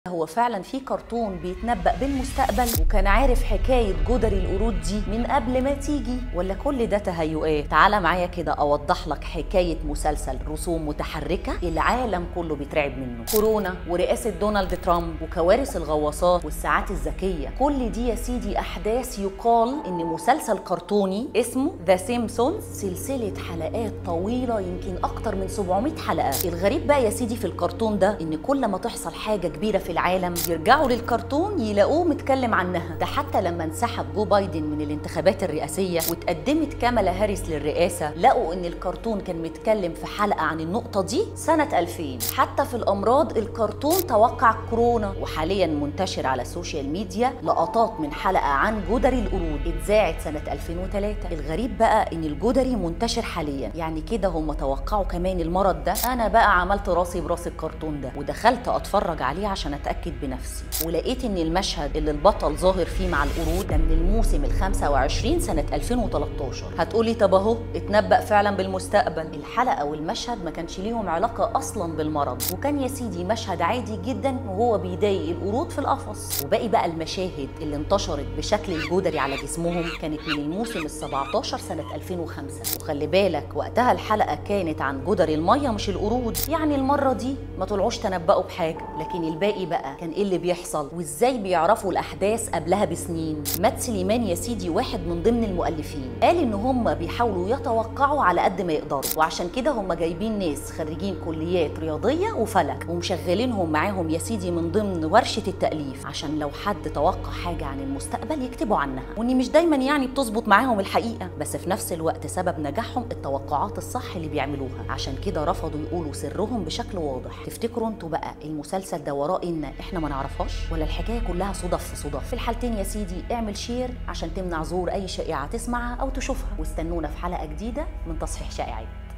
هو فعلا في كرتون بيتنبأ بالمستقبل وكان عارف حكاية جدري القرود دي من قبل ما تيجي ولا كل ده تهيؤات تعالى معايا كده أوضح لك حكاية مسلسل رسوم متحركة العالم كله بيترعب منه كورونا ورئاسة دونالد ترامب وكوارث الغواصات والساعات الذكية كل دي يا سيدي أحداث يقال إن مسلسل كرتوني اسمه ذا سيمسونز سلسلة حلقات طويلة يمكن أكتر من 700 حلقة الغريب بقى يا سيدي في الكرتون ده إن كل ما تحصل حاجة كبيرة في العالم يرجعوا للكرتون يلاقوه متكلم عنها ده حتى لما انسحب جو بايدن من الانتخابات الرئاسية واتقدمت كامالا هاريس للرئاسة لقوا إن الكرتون كان متكلم في حلقة عن النقطة دي سنة 2000 حتى في الأمراض الكرتون توقع كورونا وحاليا منتشر على السوشيال ميديا لقطات من حلقة عن جدري القرود اتذاعت سنة 2003 الغريب بقى إن الجدري منتشر حاليا يعني كده هم توقعوا كمان المرض ده أنا بقى عملت راسي براس الكرتون ده ودخلت أتفرج عليه عشان أتأكد بنفسي ولقيت إن المشهد اللي البطل ظاهر فيه مع القرود ده من الموسم ال 25 سنة 2013 هتقولي طب أهو اتنبأ فعلا بالمستقبل الحلقة والمشهد ما كانش ليهم علاقة أصلا بالمرض وكان يا سيدي مشهد عادي جدا وهو بيضايق القرود في القفص وباقي بقى المشاهد اللي انتشرت بشكل الجدري على جسمهم كانت من الموسم ال 17 سنة 2005 وخلي بالك وقتها الحلقة كانت عن جدري المية مش القرود يعني المرة دي ما طلعوش تنبأوا بحاجة لكن الباقي بقى كان ايه اللي بيحصل وازاي بيعرفوا الاحداث قبلها بسنين مات سليمان يا سيدي واحد من ضمن المؤلفين قال ان هم بيحاولوا يتوقعوا على قد ما يقدروا وعشان كده هم جايبين ناس خريجين كليات رياضيه وفلك ومشغلينهم معاهم يا سيدي من ضمن ورشه التاليف عشان لو حد توقع حاجه عن المستقبل يكتبوا عنها وان مش دايما يعني بتظبط معاهم الحقيقه بس في نفس الوقت سبب نجاحهم التوقعات الصح اللي بيعملوها عشان كده رفضوا يقولوا سرهم بشكل واضح تفتكروا انتوا بقى المسلسل ده وراه ان احنا ما نعرفهاش ولا الحكايه كلها صدف في صدف في الحالتين يا سيدي اعمل شير عشان تمنع ظهور اي شائعه تسمعها او تشوفها واستنونا في حلقه جديده من تصحيح شائعات